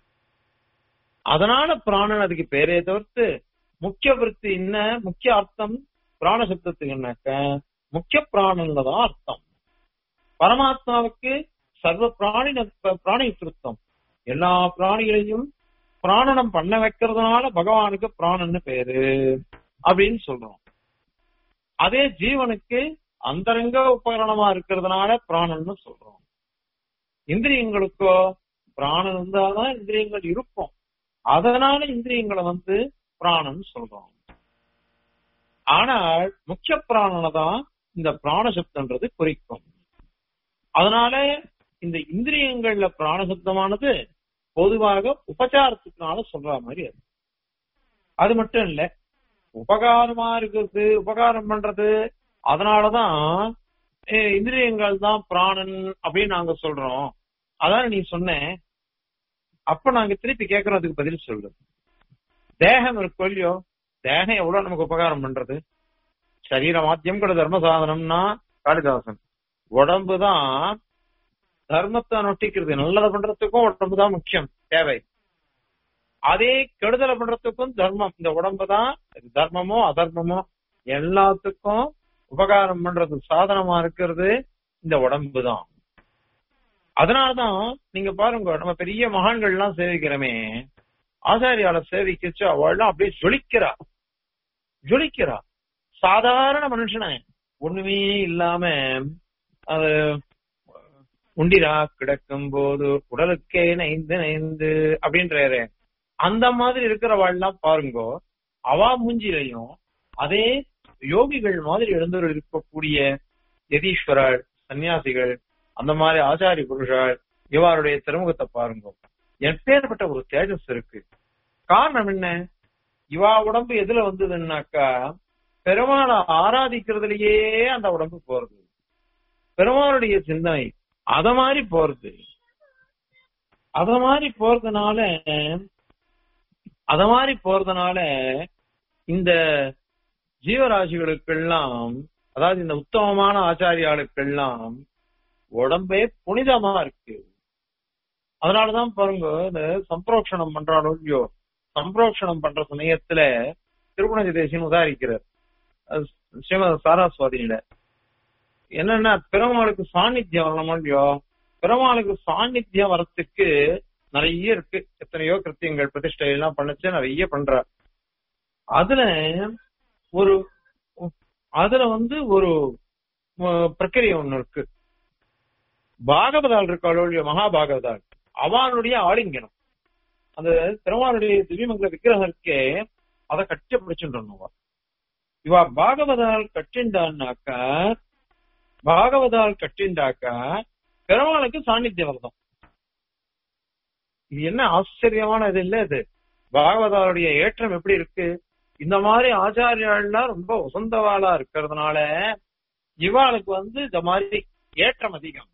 அதனால பிராணன் அதுக்கு பேரே தவிர்த்து முக்கிய விருத்தி என்ன முக்கிய அர்த்தம் பிராண சப்தத்துக்கு என்னக்க முக்கிய பிராணன்ல தான் அர்த்தம் பரமாத்மாவுக்கு சர்வ பிராணி பிராணி திருத்தம் எல்லா பிராணிகளையும் பிராணனம் பண்ண வைக்கிறதுனால பகவானுக்கு பிராணன்னு பேரு அப்படின்னு சொல்றோம் அதே ஜீவனுக்கு அந்தரங்க உபகரணமா இருக்கிறதுனால பிராணன்னு சொல்றோம் இந்திரியங்களுக்கோ பிராணன் இருந்தாதான் இந்திரியங்கள் இருக்கும் அதனால இந்திரியங்களை வந்து பிராணன் சொல்றோம் ஆனால் முக்கிய பிராணனை தான் இந்த பிராணசப்தன்றது குறிக்கும் அதனால இந்த இந்திரியங்கள்ல பிராணசப்தமானது பொதுவாக உபச்சாரத்துக்குனால சொல்ற மாதிரி அது அது மட்டும் இல்ல உபகாரமா இருக்கிறது உபகாரம் பண்றது அதனாலதான் eh, இந்திரியங்கள் தான் பிராணன் அப்படின்னு நாங்க சொல்றோம் அதான் நீ சொன்ன அப்ப நாங்க திருப்பி கேட்கறதுக்கு பதில் சொல்லு தேகம் இருக்கோ இல்லையோ தேகம் எவ்வளவு நமக்கு உபகாரம் பண்றது சரீர மாத்தியம் கூட தர்ம சாதனம்னா காளிதாசன் உடம்பு தான் தர்மத்தை நொட்டிக்கிறது நல்லதை பண்றதுக்கும் உடம்பு தான் முக்கியம் தேவை அதே கெடுதலை பண்றதுக்கும் தர்மம் இந்த உடம்பு தான் தர்மமோ அதர்மமோ எல்லாத்துக்கும் உபகாரம் பண்றது சாதனமா இருக்கிறது இந்த உடம்பு தான் அதனாலதான் நீங்க பாருங்க நம்ம பெரிய மகான்கள் எல்லாம் சேவிக்கிறோமே ஆச்சாரியால சேவிக்கச்சு அவள்லாம் அப்படியே ஜொலிக்கிறா ஜொலிக்கிறா சாதாரண மனுஷனை ஒண்ணுமே இல்லாம அது உண்டிரா கிடக்கும் போது உடலுக்கே நைந்து நைந்து அப்படின்றாரு அந்த மாதிரி இருக்கிறவாள்லாம் பாருங்க அவா மூஞ்சிலையும் அதே யோகிகள் மாதிரி எழுந்தவர் இருக்கக்கூடிய யதீஸ்வரர் சன்னியாசிகள் அந்த மாதிரி ஆச்சாரிய புருஷால் இவருடைய திருமுகத்தை பாருங்க எப்பேற்பட்ட ஒரு தேஜஸ் இருக்கு காரணம் என்ன இவா உடம்பு எதுல வந்ததுன்னாக்கா பெருமாளை ஆராதிக்கிறதுலயே அந்த உடம்பு போறது பெருமாளுடைய சிந்தனை அத மாதிரி போறது அத மாதிரி போறதுனால அத மாதிரி போறதுனால இந்த ஜீவராசிகளுக்கெல்லாம் அதாவது இந்த உத்தமமான ஆச்சாரியாளுக்கெல்லாம் உடம்பே புனிதமா இருக்கு அதனாலதான் பாருங்க இந்த சம்பிரோக்ஷணம் பண்றாலும் இல்லையோ சம்பிரோக்ஷணம் பண்ற சமயத்துல திருப்பணி தேசியம் உதாரிக்கிறார் அது ஸ்ரீமத சாராஸ்வாதியில என்னன்னா பெருமாளுக்கு சாநித்தியம் வரணுமோ இல்லையோ பெருமாளுக்கு சாநித்தியம் வரத்துக்கு நிறைய இருக்கு எத்தனையோ கிருத்தியங்கள் பிரதிஷ்டை எல்லாம் பண்ணச்சு நிறைய பண்றார் அதுல ஒரு அதுல வந்து ஒரு அஹ், பிரக்கிரியை ஒண்ணு இருக்கு பாகவதால் இருக்காளோ இல்லையோ மகாபாகவதால் அவனுடைய ஆலிங்கனம் அந்த பெருமாளுடைய திவ்யமங்கல விக்கிரகம் இருக்கே அதை கட்டி பிடிச்சுட்டு இவ பாகவதால் கட்டிண்டான்னாக்கா பாகவதால் கட்டிண்டாக்கா பெருமாளுக்கு சாநித்தியம் வரதும் இது என்ன ஆச்சரியமான இது இல்ல இது பாகவதாருடைய ஏற்றம் எப்படி இருக்கு இந்த மாதிரி ஆச்சாரியாள்லாம் ரொம்ப உசந்தவாளா இருக்கிறதுனால இவாளுக்கு வந்து இந்த மாதிரி ஏற்றம் அதிகம்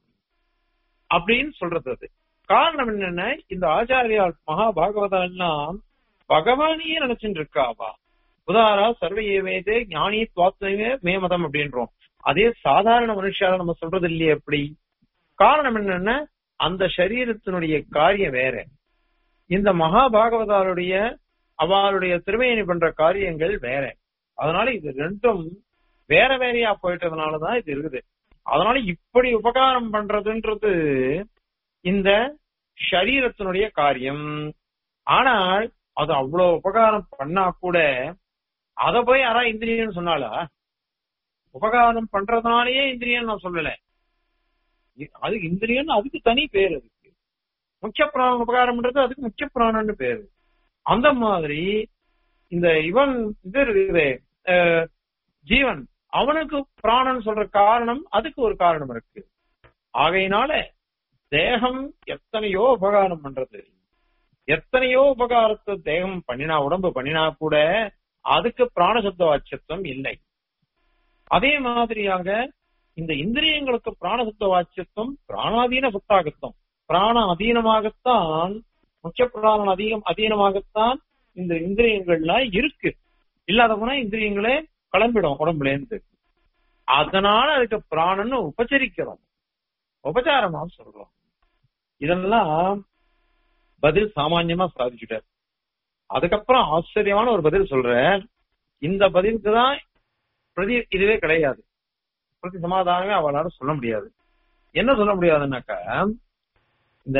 அப்படின்னு சொல்றது அது காரணம் என்னன்னா இந்த ஆச்சாரியால் மகா பாகவதெல்லாம் பகவானையே நினைச்சுட்டு இருக்காவா உதாரா சர்வ ஏவேதே ஞானி துவாத்மே மேமதம் அப்படின்றோம் அதே சாதாரண மனுஷால நம்ம சொல்றது இல்லையே எப்படி காரணம் என்னன்னா அந்த சரீரத்தினுடைய காரியம் வேற இந்த மகாபாகவதாருடைய அவளுடைய திருமையணி பண்ற காரியங்கள் வேற அதனால இது ரெண்டும் வேற வேறையா போயிட்டதுனாலதான் இது இருக்குது அதனால இப்படி உபகாரம் பண்றதுன்றது இந்த சரீரத்தினுடைய காரியம் ஆனால் அது அவ்வளவு உபகாரம் பண்ணா கூட அத போய் யாரா இந்திரியன்னு சொன்னாலா உபகாரம் பண்றதுனாலயே இந்திரியன் நான் சொல்லல இ- அது இந்திரியன் அதுக்கு தனி பேர் அதுக்கு முக்கிய பிராணம் உபகாரம் பண்றது அதுக்கு முக்கிய பிராணம்னு பேரு அந்த மாதிரி இந்த இவன் இது இருக்குது அஹ், ஜீவன் அவனுக்கு பிராணன் சொல்ற காரணம் அதுக்கு ஒரு காரணம் இருக்கு ஆகையினால தேகம் எத்தனையோ உபகாரம் பண்றது எத்தனையோ உபகாரத்தை தேகம் பண்ணினா உடம்பு பண்ணினா கூட அதுக்கு பிராணசப்த வாட்சத்துவம் இல்லை அதே மாதிரியாக இந்த இந்திரியங்களுக்கு பிராணசப்த வாட்சத்துவம் பிராணாதீன சுத்தாகத்துவம் பிராண அதீனமாகத்தான் முக்கிய பிராணம் அதிகம் அதீனமாகத்தான் இந்த இந்திரியங்கள்லாம் இருக்கு இல்லாத போனா இந்திரியங்களே கிளம்பிடும் உடம்புல இருந்து அதனால அதுக்கு பிராணன்னு உபச்சரிக்கிறோம் உபச்சாரமா சொல்றோம் இதெல்லாம் பதில் சாமான்யமா சாதிச்சுட்டார் அதுக்கப்புறம் ஆச்சரியமான ஒரு பதில் சொல்றேன் இந்த பதிலுக்கு தான் பிரதி இதுவே கிடையாது பிரதி சமாதானமே அவளால சொல்ல முடியாது என்ன சொல்ல முடியாதுன்னாக்கா இந்த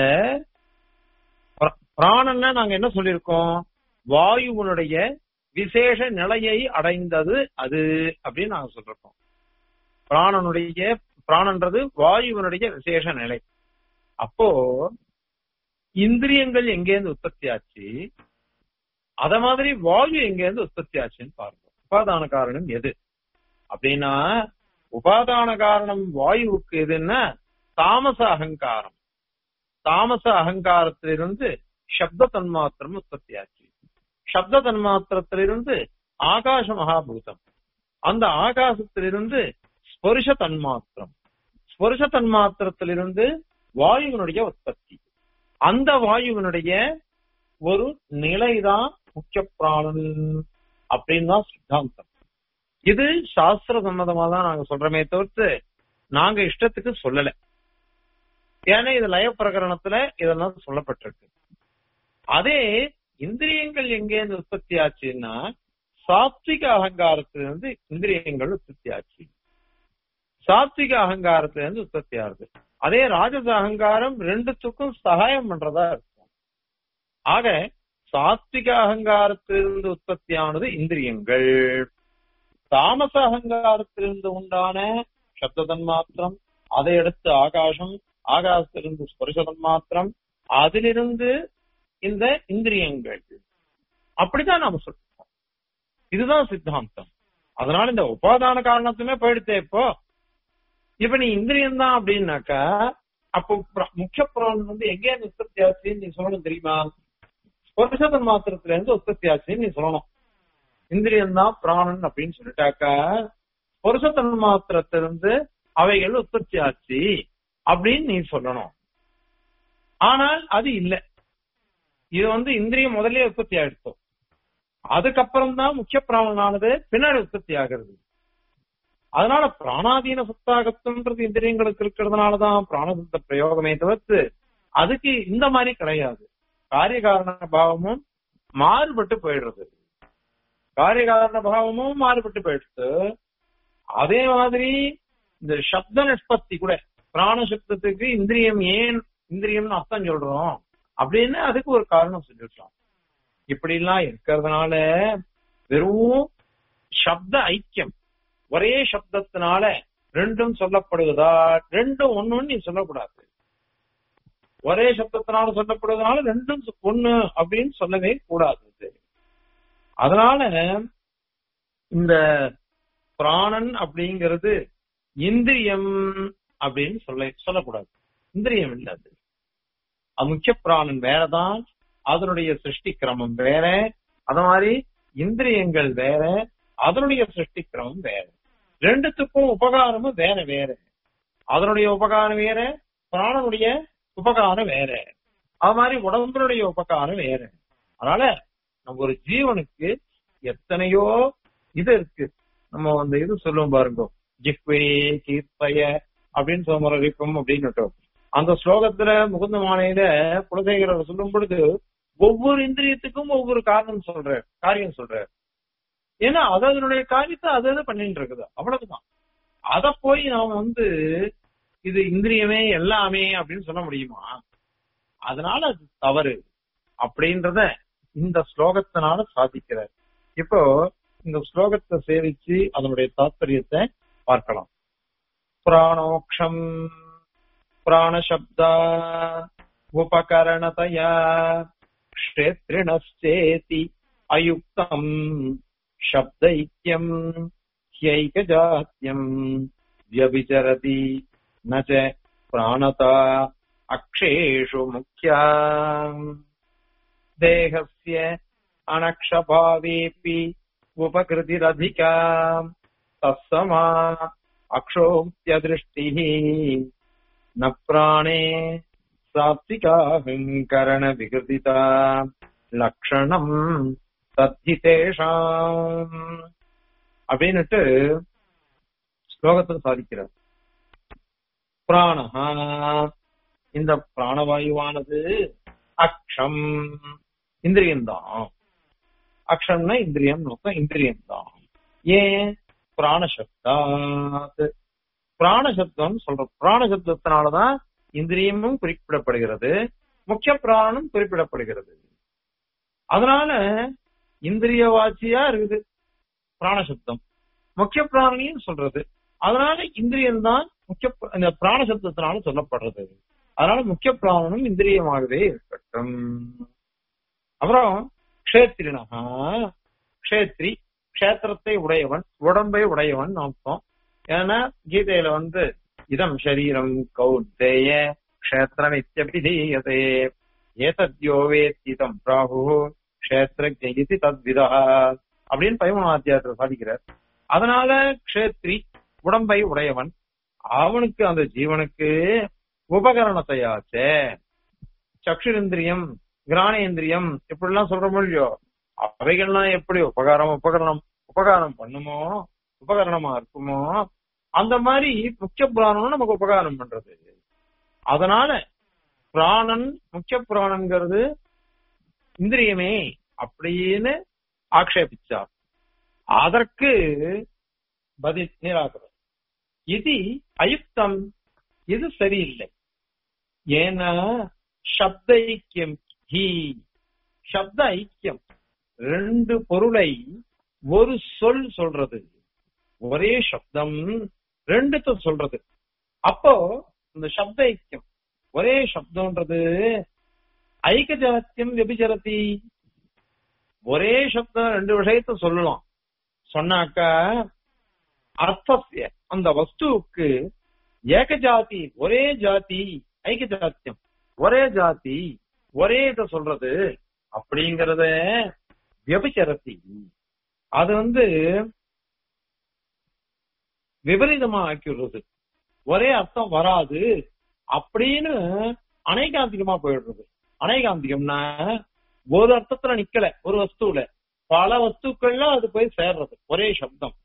பிர- பிராணன்னா நாங்க என்ன சொல்லியிருக்கோம் வாயுவனுடைய விசேஷ நிலையை அடைந்தது அது அப்படின்னு நாங்க சொல்லிருக்கோம் பிராணனுடைய பிராணன்றது வாயுவனுடைய விசேஷ நிலை அப்போ இந்திரியங்கள் எங்கேருந்து உற்பத்தி ஆச்சு அத மாதிரி வாயு எங்கேருந்து உற்பத்தி ஆச்சுன்னு பாருங்க உபாதான காரணம் எது அப்படின்னா உபாதான காரணம் வாயுவுக்கு எதுன்னா தாமச அகங்காரம் தாமச அகங்காரத்திலிருந்து சப்த தன்மாத்திரம் உற்பத்தி ஆச்சு சப்த தன்மாத்திரத்திலிருந்து ஆகாச மகாபூதம் அந்த ஆகாசத்திலிருந்து ஸ்பருஷ தன்மாத்திரம் ஸ்பருஷ தன்மாத்திரத்திலிருந்து வாயுவினுடைய உற்பத்தி அந்த வாயுவினுடைய ஒரு நிலைதான் முக்கிய பிராணன் அப்படின்னு தான் சித்தாந்தம் இது சாஸ்திர சம்மதமா தான் நாங்க சொல்றோமே தவிர்த்து நாங்க இஷ்டத்துக்கு சொல்லல ஏன்னா இது லய பிரகரணத்துல இதெல்லாம் சொல்லப்பட்டிருக்கு அதே இந்திரியங்கள் எங்கேருந்து உற்பத்தி ஆச்சுன்னா சாத்விக அகங்காரத்திலிருந்து இந்திரியங்கள் உற்பத்தி ஆச்சு சாத்விக அகங்காரத்திலிருந்து உற்பத்தி ஆகுது அதே ராஜச அகங்காரம் ரெண்டுத்துக்கும் சகாயம் பண்றதா இருக்கும் ஆக சாத்விக அகங்காரத்திலிருந்து உற்பத்தியானது இந்திரியங்கள் தாமச அகங்காரத்திலிருந்து உண்டான சப்த தன்மாத்திரம் அதை அடுத்து ஆகாசம் ஆகாசத்திலிருந்து ஸ்பர்ச தன்மாத்திரம் அதிலிருந்து இந்த இந்திரியங்கள் அப்படிதான் நாம சொல்றோம் இதுதான் சித்தாந்தம் அதனால இந்த உபாதான காரணத்துமே போயிடுத்தே இப்போ இப்ப நீ இந்திரியம் தான் அப்படின்னாக்கா அப்போ பிர- முக்கிய புராணம் வந்து எங்கே இருந்து உற்பத்தி ஆச்சுன்னு நீ சொல்லணும் தெரியுமா ஸ்பர்சதன் மாத்திரத்துல இருந்து உற்பத்தி ஆச்சுன்னு நீ சொல்லணும் இந்திரியம் தான் பிராணன் அப்படின்னு சொல்லிட்டாக்கா ஸ்பர்சதன் மாத்திரத்திலிருந்து அவைகள் உற்பத்தி ஆச்சு அப்படின்னு நீ சொல்லணும் ஆனால் அது இல்ல இது வந்து இந்திரியம் முதல்லயே உற்பத்தி ஆயிடுச்சு அதுக்கப்புறம் தான் முக்கிய பிராணனானது பின்னாடி உற்பத்தி ஆகிறது அதனால பிராணாதீன சுத்தாகத்துன்றது இந்திரியங்களுக்கு இருக்கிறதுனாலதான் பிராணசுத்த பிரயோகமே தவிர்த்து அதுக்கு இந்த மாதிரி கிடையாது காரியகாரண பாவமும் மாறுபட்டு போயிடுறது காரியகாரண பாவமும் மாறுபட்டு போயிடுது அதே மாதிரி இந்த சப்த நிஷ்பத்தி கூட பிராண சப்தத்துக்கு இந்திரியம் ஏன் இந்திரியம்னு அர்த்தம் சொல்றோம் அப்படின்னு அதுக்கு ஒரு காரணம் சொல்லிட்டோம் இப்படி எல்லாம் இருக்கிறதுனால வெறும் சப்த ஐக்கியம் ஒரே சப்தத்தினால ரெண்டும் சொல்லப்படுவதா ரெண்டும் ஒண்ணுன்னு நீ சொல்லக்கூடாது ஒரே சப்தத்தினால சொல்லப்படுவதனால ரெண்டும் ஒண்ணு அப்படின்னு சொல்லவே கூடாது அதனால இந்த பிராணன் அப்படிங்கிறது இந்திரியம் அப்படின்னு சொல்ல சொல்லக்கூடாது இந்திரியம் இல்ல அது அது முக்கிய பிராணன் வேறதான் அதனுடைய சிருஷ்டி கிரமம் வேற அது மாதிரி இந்திரியங்கள் வேற அதனுடைய சிருஷ்டி கிரமம் வேற ரெண்டுத்துக்கும் உபகாரமும் வேற வேற அதனுடைய உபகாரம் வேற பிராணனுடைய உபகாரம் வேற அது மாதிரி உடம்புடைய உபகாரம் வேற அதனால நம்ம ஒரு ஜீவனுக்கு எத்தனையோ இது இருக்கு நம்ம அந்த இது சொல்லுவோம் பாருங்க ஜிக்வே கீர்த்தய அப்படின்னு சோமரிப்பம் அப்படின்னு அந்த ஸ்லோகத்துல முகுந்த மாலையில குலசேகரர் சொல்லும் பொழுது ஒவ்வொரு இந்திரியத்துக்கும் ஒவ்வொரு காரணம் சொல்ற காரியம் சொல்ற ஏன்னா அது அதனுடைய காரியத்தை அது அது பண்ணிட்டு இருக்குது அவ்வளவுதான் அத போய் நாம வந்து இது இந்திரியமே எல்லாமே அப்படின்னு சொல்ல முடியுமா அதனால அது தவறு அப்படின்றத இந்த ஸ்லோகத்தினால சாதிக்கிறார் இப்போ இந்த ஸ்லோகத்தை சேவிச்சு அதனுடைய தாத்பரியத்தை பார்க்கலாம் பிராணோக்ஷம் பிராணசப்தா உபகரணதயா क्षेत्रिणश्चेति अयुक्तम् शब्दैक्यम् ह्यैकजात्यम् व्यभिचरति न च प्राणता अक्षेषु मुख्या देहस्य अनक्षभावेऽपि उपकृतिरधिका तत्समा अक्षोक्त्यदृष्टिः न प्राणे सात्विकाहङ्करणविकृतिता லக்ஷணம் தத்திதேஷாம் அப்படின்னுட்டு ஸ்லோகத்தில் சாதிக்கிறார் பிராணஹா இந்த பிராணவாயுவானது அக்ஷம் இந்திரியம்தான் அக்ஷம்னா இந்திரியம் நோக்கம் இந்திரியம்தான் ஏன் பிராணசப்தாத் பிராணசப்தம் சொல்ற பிராணசப்தத்தினாலதான் இந்திரியமும் குறிப்பிடப்படுகிறது முக்கிய பிராணம் குறிப்பிடப்படுகிறது அதனால இந்திரிய வாட்சியா இருக்குது பிராணசப்தம் முக்கிய பிராணியும் சொல்றது அதனால இந்திரியம் தான் முக்கிய இந்த பிராணசப்தத்தினால சொல்லப்படுறது அதனால முக்கிய பிராணனும் இந்திரியமாகவே இருக்கட்டும் அப்புறம் கஷேத்திரினகா கஷேத்ரி கஷேத்திரத்தை உடையவன் உடம்பை உடையவன் அர்த்தம் ஏன்னா கீதையில வந்து இதம் சரீரம் கௌத்தேய கஷேத்திரம் இத்தியபிதீயதே ஏதத்யோ வேத்திதம் பிராகு கஷேத்திரஜ இது தத்விதா அப்படின்னு பதிமூணாம் அத்தியாயத்தில் சாதிக்கிறார் அதனால கஷேத்ரி உடம்பை உடையவன் அவனுக்கு அந்த ஜீவனுக்கு உபகரணத்தையாச்சே சக்ஷுரேந்திரியம் கிராணேந்திரியம் இப்படிலாம் சொல்றோமோ இல்லையோ அவைகள்லாம் எப்படி உபகாரம் உபகரணம் உபகாரம் பண்ணுமோ உபகரணமா இருக்குமோ அந்த மாதிரி முக்கிய பிராணம் நமக்கு உபகாரம் பண்றது அதனால பிராணன் முக்கிய பிராணங்கிறது இந்திரியமே அப்படின்னு ஆக்ஷேபிச்சார் அதற்கு பதில் நிராகரம் இது அயுக்தம் இது சரியில்லை ஏன்னா சப்த ஐக்கியம் ஹி சப்த ஐக்கியம் ரெண்டு பொருளை ஒரு சொல் சொல்றது ஒரே சப்தம் ரெண்டுத்த சொல்றது அப்போ இந்த சப்த ஐக்கியம் ஒரே சப்தம்ன்றது ஐக்கஜாத்தியம் வெபிச்சரதி ஒரே சப்தம் ரெண்டு விஷயத்த சொல்லலாம் சொன்னாக்கா அர்த்தசிய அந்த வஸ்துவுக்கு ஏகஜாதி ஒரே ஜாதி ஐக்கஜாத்தியம் ஒரே ஜாதி ஒரே இத சொல்றது அப்படிங்கறத விபச்சரத்தி அது வந்து விபரீதமா ஆக்கிடுறது ஒரே அர்த்தம் வராது அப்படின்னு அனைகாந்திகமா போயிடுறது அனைகாந்திகம்னா ஒரு அர்த்தத்துல நிக்கல ஒரு வஸ்துல பல வஸ்துக்கள்ல அது போய் சேர்றது ஒரே சப்தம்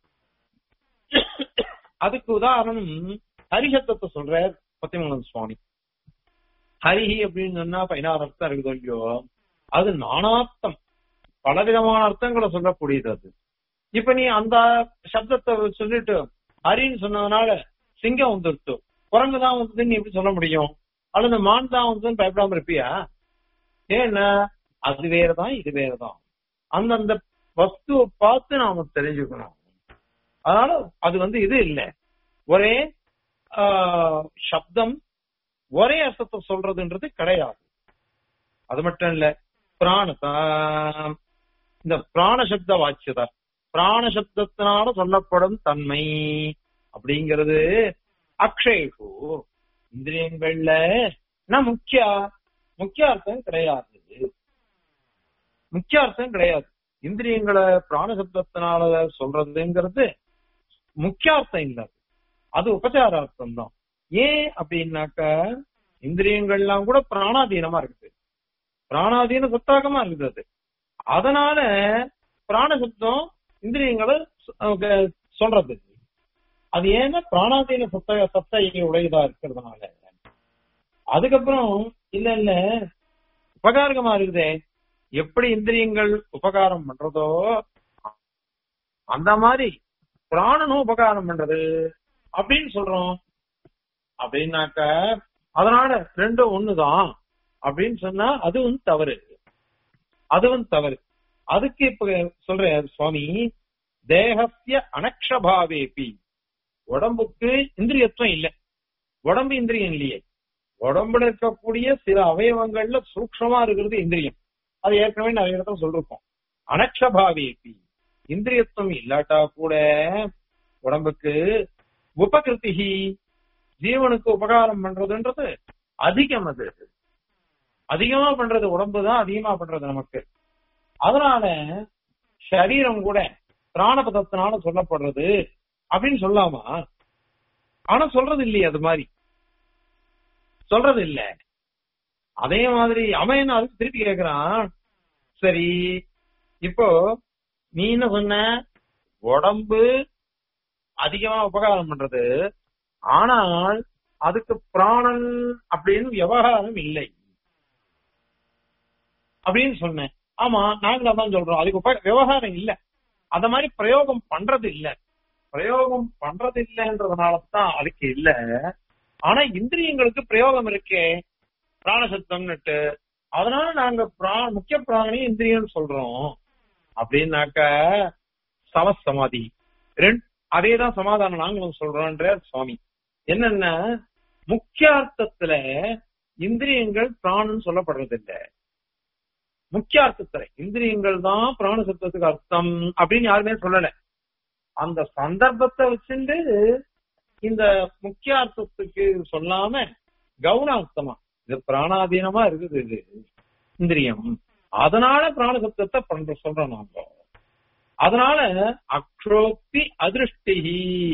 அதுக்கு உதாரணம் ஹரிசப்தத்தை சொல்ற பத்திமங்கலம் சுவாமி ஹரிஹி அப்படின்னு சொன்னா பதினாறு அர்த்தம் இருக்குது இல்லையோ அது நானார்த்தம் பலவிதமான அர்த்தங்களை சொல்லக்கூடியது அது இப்ப நீ அந்த சப்தத்தை சொல்லிட்டு ஹரின்னு சொன்னதுனால சிங்கம் வந்துருச்சு குரங்கு தான் வந்ததுன்னு எப்படி சொல்ல முடியும் அல்லது மான் தான் வந்ததுன்னு பயப்படாம இருப்பியா ஏன்னா அது வேறதான் இது வேறதான் அந்தந்த வஸ்துவை பார்த்து நாம தெரிஞ்சுக்கணும் அதனால அது வந்து இது இல்லை ஒரே சப்தம் ஒரே அர்த்தத்தை சொல்றதுன்றது கிடையாது அது மட்டும் இல்ல பிராணதா இந்த பிராணசப்த வாட்சியதா பிராணசப்தத்தினால சொல்லப்படும் தன்மை அப்படிங்கிறது அக்ஷேஷு இந்திரியங்கள்ல முக்கிய முக்கிய அர்த்தம் கிடையாது முக்கிய அர்த்தம் கிடையாது இந்திரியங்களை பிராணசப்தத்தினால சொல்றதுங்கிறது முக்கிய அர்த்தம் இல்ல அது உபச்சார அர்த்தம் தான் ஏன் அப்படின்னாக்க இந்திரியங்கள்லாம் கூட பிராணாதீனமா இருக்குது பிராணாதீன சத்தாகமா இருக்குது அது அதனால பிராணசப்தம் இந்திரியங்களை சொ- அஹ் சொல்றது அது ஏன்னா பிராணாதீன சத்த சத்தை உடையதா இருக்கிறதுனால அதுக்கப்புறம் இல்ல இல்ல உபகாரகமா இருக்குதே எப்படி இந்திரியங்கள் உபகாரம் பண்றதோ அந்த மாதிரி பிராணனும் உபகாரம் பண்றது அப்படின்னு சொல்றோம் அப்படின்னாக்க அதனால ரெண்டும் ஒண்ணுதான் அப்படின்னு சொன்னா அதுவும் தவறு அதுவும் தவறு அதுக்கு இப்ப சொல்றேன் சுவாமி தேகசிய அனக்ஷபாவேபி உடம்புக்கு இந்திரியத்துவம் இல்லை உடம்பு இந்திரியம் இல்லையே உடம்புல இருக்கக்கூடிய சில அவயவங்கள்ல சூக்ஷமா இருக்கிறது இந்திரியம் அது ஏற்கனவே நிறைய இடத்துல சொல்லிருக்கோம் அனக்ஷபாவேபி இந்திரியத்துவம் இல்லாட்டா கூட உடம்புக்கு உபகிருத்திகி ஜீவனுக்கு உபகாரம் பண்றதுன்றது அதிகம் அது அதிகமா பண்றது உடம்பு தான் அதிகமா பண்றது நமக்கு அதனால சரீரம் கூட பிராணபதத்தினால சொல்லப்படுறது அப்படின்னு சொல்லாமா ஆனா சொல்றது இல்லையே அது மாதிரி சொல்றது இல்ல அதே மாதிரி அவன் என்ன அதுக்கு திருப்பி கேக்குறான் சரி இப்போ நீ என்ன சொன்ன உடம்பு அதிகமா உபகாரம் பண்றது ஆனால் அதுக்கு பிராணன் அப்படின்னு விவகாரம் இல்லை அப்படின்னு சொன்னேன் ஆமா நாங்க அதான் சொல்றோம் அதுக்கு உப- விவகாரம் இல்ல அந்த மாதிரி பிரயோகம் பண்றது இல்ல பிரயோகம் பண்றது இல்லைன்றதுனால தான் அதுக்கு இல்ல ஆனா இந்திரியங்களுக்கு பிரயோகம் இருக்கே பிராணசத்தம்னுட்டு அதனால நாங்க பிரா- முக்கிய பிராணி இந்திரியம் சொல்றோம் அப்படின்னாக்க சமசமாதி ரெண்டு அதேதான் சமாதானம் நாங்களும் சொல்றோன்ற சுவாமி என்னன்னா முக்கியார்த்தத்துல இந்திரியங்கள் பிராணன் சொல்லப்படுறது இல்ல முக்கியார்த்தத்துல இந்திரியங்கள் தான் பிராண சத்தத்துக்கு அர்த்தம் அப்படின்னு யாருமே சொல்லல அந்த சந்தர்ப்பத்தை வச்சுட்டு இந்த முக்கியார்த்தத்துக்கு சொல்லாம கவுனார்த்தமா இது பிராணாதீனமா இருக்குது இது இந்திரியம் அதனால பிராண சப்தத்தை பண்ற சொல்றோம் நாங்க அதனால அக்ஷோக்தி அதிருஷ்டிகி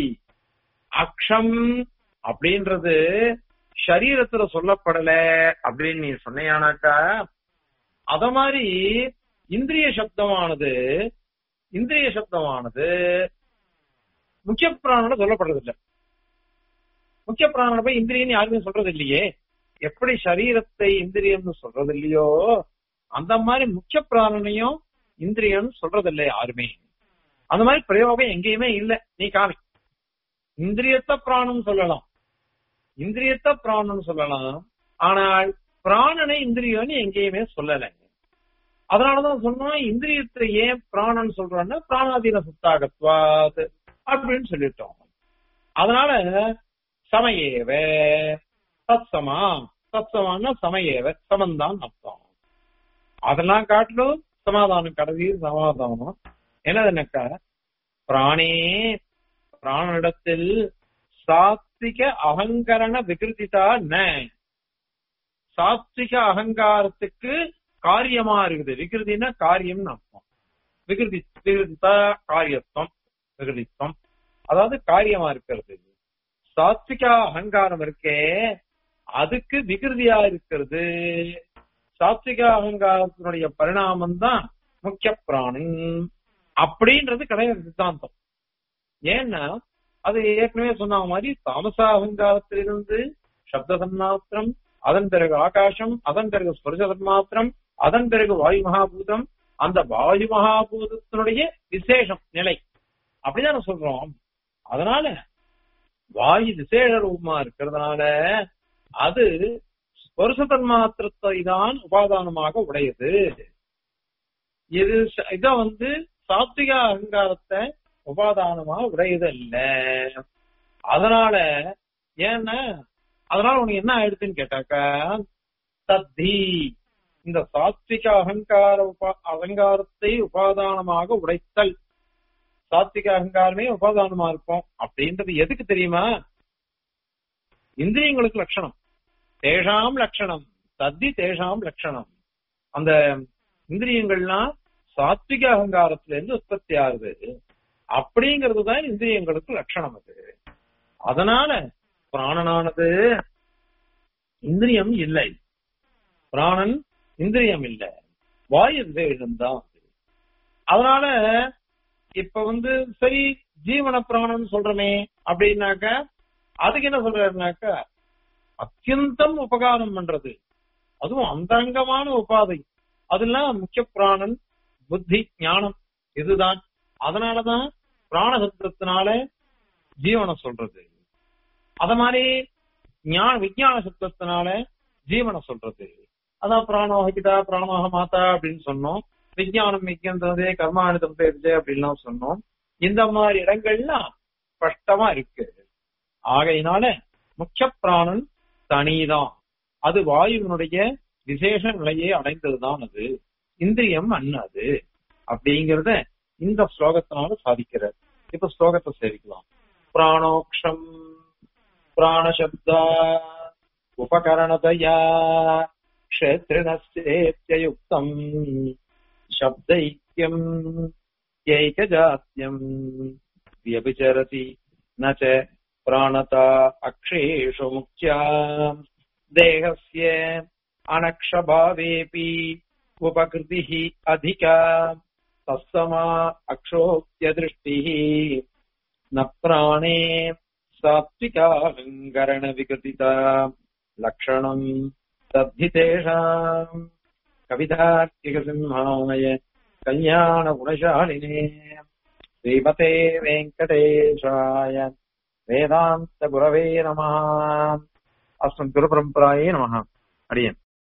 அக்ஷம் அப்படின்றது சரீரத்துல சொல்லப்படல அப்படின்னு நீ சொன்னையானாக்கா அத மாதிரி இந்திரிய சப்தமானது இந்திரிய சப்தமானது முக்கிய பிராணன சொல்லப்படுறது இல்ல முக்கிய பிராணன போய் இந்திரியன் யாருமே சொல்றது இல்லையே எப்படி சரீரத்தை இந்திரியம்னு சொல்றது இல்லையோ அந்த மாதிரி முக்கிய பிராணனையும் இந்திரியம் சொல்றது இல்லை யாருமே அந்த மாதிரி பிரயோகம் எங்கேயுமே இல்ல நீ காமி இந்திரியத்த பிராணம் சொல்லலாம் இந்திரியத்த பிராணம் சொல்லலாம் ஆனால் பிராணனை இந்திரியம்னு எங்கேயுமே சொல்லல அதனாலதான் சொன்னோம் இந்திரியத்தை ஏன் பிராணன் சொல்றோம்னா பிராணாதீன சுத்தாகத்வாத் அப்படின்னு சொல்லிட்டோம் அதனால சமயேவ தத்சமா தத்சமான்னா சமயேவ சமந்தான் அர்த்தம் அதெல்லாம் காட்டிலும் சமாதானம் கடைசி சமாதானம் என்னதுன்னாக்கா பிராணே பிராணிடத்தில் சாத்விக அகங்கரண விகிருதிதா ந சாத்விக அகங்காரத்துக்கு காரியமா இருக்குது விகிருதினா காரியம்னு அர்த்தம் விகிருதி விகிருதிதா காரியத்துவம் விகிருதித்துவம் அதாவது காரியமா இருக்கிறது சாத்விக அகங்காரம் இருக்கே அதுக்கு விகிருதியா இருக்கிறது சாத்விக அகங்காரத்தினுடைய பரிணாமம் தான் முக்கிய பிராணன் அப்படின்றது கிடையாது சித்தாந்தம் ஏன்னா அது ஏற்கனவே சொன்ன மாதிரி தாமச அகங்காரத்திலிருந்து சப்த தன்மாத்திரம் அதன் பிறகு ஆகாசம் அதன் பிறகு ஸ்பர்ச தன்மாத்திரம் அதன் பிறகு வாயு மகாபூதம் அந்த வாயு மகாபூதத்தினுடைய விசேஷம் நிலை அப்படிதானே சொல்றோம் அதனால வாயு விசேஷ ரூபமா இருக்கிறதுனால அது ஸ்பர்ச தன்மாத்திரத்தை தான் உபாதானமாக உடையது இது ச- இதான் வந்து சாத்விக அகங்காரத்தை உபாதானமா உடையது இல்ல அதனால ஏன்னா அதனால உனக்கு என்ன ஆயிடுச்சுன்னு கேட்டாக்கா தத்தி இந்த சாத்விக அகங்கார உபா அகங்காரத்தை உபாதானமாக உடைத்தல் சாத்விக அகங்காரமே உபாதானமா இருக்கும் அப்படின்றது எதுக்கு தெரியுமா இந்திரியங்களுக்கு லட்சணம் தேஷாம் லட்சணம் தத்தி தேஷாம் லட்சணம் அந்த இந்திரியங்கள்லாம் சாத்விக அகங்காரத்துல இருந்து உற்பத்தி ஆகுது அப்படிங்கிறது தான் இந்திரியங்களுக்கு லட்சணம் அது அதனால பிராணனானது இந்திரியம் இல்லை பிராணன் இந்திரியம் இல்லை வாயு விசேஷம் தான் அது. அதனால இப்ப வந்து சரி ஜீவன பிராணம் சொல்றமே அப்படின்னாக்க அதுக்கு என்ன சொல்றாருனாக்க அத்தியந்தம் உபகாரம் பண்றது அதுவும் அந்தரங்கமான உபாதை அதெல்லாம் முக்கிய பிராணன் புத்தி ஞானம் இதுதான் அதனாலதான் பிராணசப்தத்தினால ஜீவனை சொல்றது அத மாதிரி ஞான விஞ்ஞான சப்தத்தினால ஜீவனை சொல்றது அதான் பிராணோஹிதா பிராணோக மாதா அப்படின்னு சொன்னோம் விஞ்ஞானம் விஞ்ஞானதே கர்மானுதம் பேருது அப்படின்லாம் சொன்னோம் இந்த மாதிரி இடங்கள்லாம் ஸ்பஷ்டமா இருக்கு ஆகையினால முக்கிய பிராணன் தனிதான் அது வாயுவினுடைய விசேஷ நிலையை அடைந்ததுதான் அது இந்திரியம் அண்ணது அப்படிங்கறத இந்த ஸ்லோகத்தினால சாதிக்கிறார் இப்ப ஸ்லோகத்தை சேவிக்கலாம் பிராணோக்ஷம் பிராணசப்தா உபகரணதயா க்ஷேத்ரிணஸ்யேத்யயுக்தம் शब्दैक्यम् यैकजात्यम् व्यभिचरति न च प्राणता अक्षेषु मुख्या देहस्य अनक्षभावेऽपि उपकृतिः अधिका तत्समा अक्षोक्त्यदृष्टिः न प्राणे सात्विकालङ्करणविकृतिता लक्षणम् तद्धि तेषाम् कवितार्किकसिंहाय कल्याणगुणशालिने श्रीमते वेङ्कटेशाय वेदान्तगुरवे नमः अस्मद्गुरुपरम्परायै नमः अडियन्